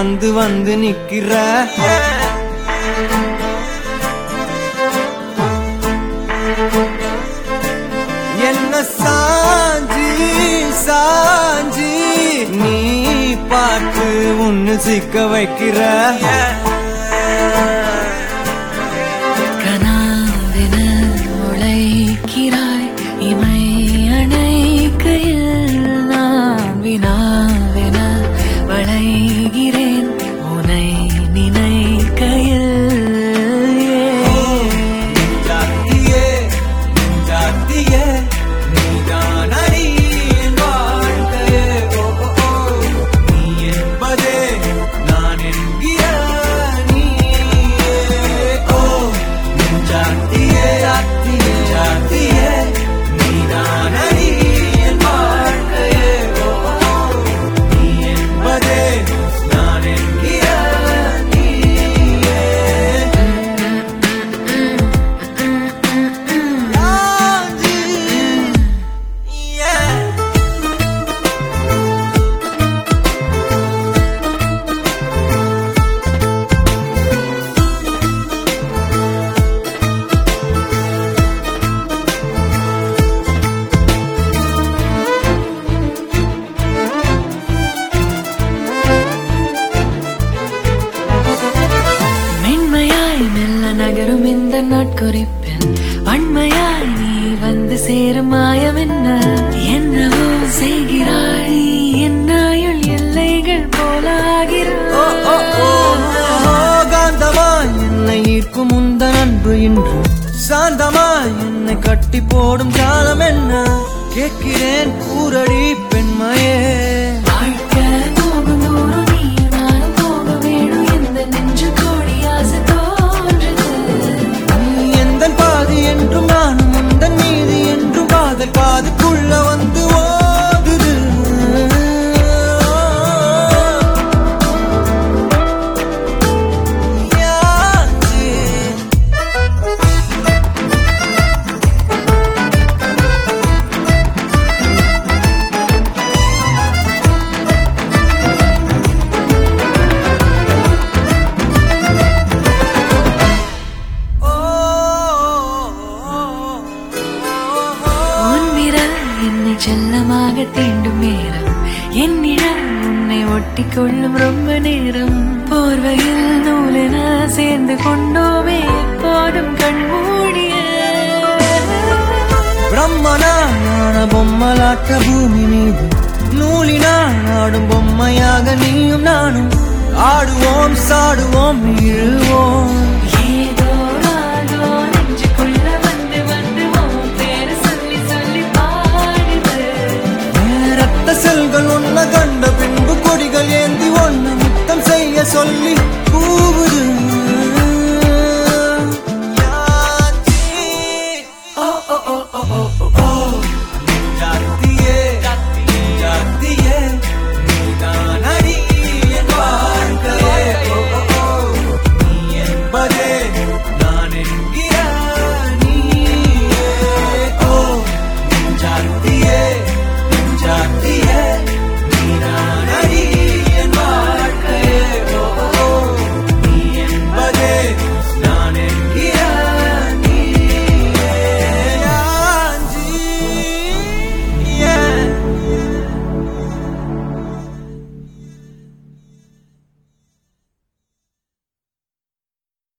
வந்து வந்து நிக்கிற என்ன சாஞ்சி சாஞ்சி நீ பார்த்து உன்னு சிக்க வைக்கிற கனாவென உழைக்கிறாய் இமை அணைக்கையில் நான் வினாவென வளைகிறேன் உனை நினைக்கையில் ஜாத்தியே ஜாத்தியே நீதான் அடி என் வாழ்க்கையே ஓ ஓ, ஓ. நீ என்பதே நான் என்கிற நீயே ஓ என் ஜாத்தியே ஜாத்தியே ஜாத்தியே நீதான் அடி என் வாழ்க்கையே ஓ ஓ, ஓ. நீ என்பதே நான் என்கிற நீயே Yeah. மென்மையாய் மெல்ல நகரும் இந்த நாட்குறிப்பில் வன்மையாய் நீ வந்து சேரும் மாயம் என்ன என்னவோ செய்கிறாய் நீ என்னாயுள் எல்லைகள் போலாகிறாய் காந்தமாய் என்னை ஈர்க்கும் உந்த அன்பு இன்று சாந்தமாய் என்னை கட்டி போடும் காலம் என்ன கேட்கிறேன் கூரடி பெண்மையே வாழ்க்கை போகும் தூரம் நீயும் நானும் போக வேணும் இந்த நெஞ்சு கோடி ஆசை தோன்றுது நீ எந்த பாதி என்றும் நானும் உந்தன் மீதி என்றும் காதல் பாதுக்குள்ள வந்து ஓடுது யாச்சு உன் விரல் என்னை செல்லமாக தீண்டும் நேரம் என் நிழல் உன்னை ஒட்டி கொள்ளும் ரொம்ப நேரம் போர்வையில் நூலென சேர்ந்து கொண்டோமே எப்போதும் கண்மூடிய பிரம்மனான பொம்மலாட்ட பூமி மீது நூலினால் ஆடும் பொம்மையாக நீயும் நானும் ஆடுவோம் சாடுவோம் இழுவோம் ஏதோ ராகோ நெஞ்சுக்குள்ள வந்து வந்து உன் பேரு சொல்லி சொல்லி பாடுது ரத்த செல்கள் ஒன்ன கண்ட பின்பு கொடிகள் ஏந்தி ஒன்ன முத்தம் செய்ய சொல்லி கூவுது யாச்சி. ஓ, ஓ, ஓ, ஓ, ஓ, ஓ, ஓ. ஜாத்தியே, ஜாத்தியே, நீதான் அடி என் வாழ்க்கையே. ஓ, ஓ, ஓ. நீ என்பதே நான் என்கிற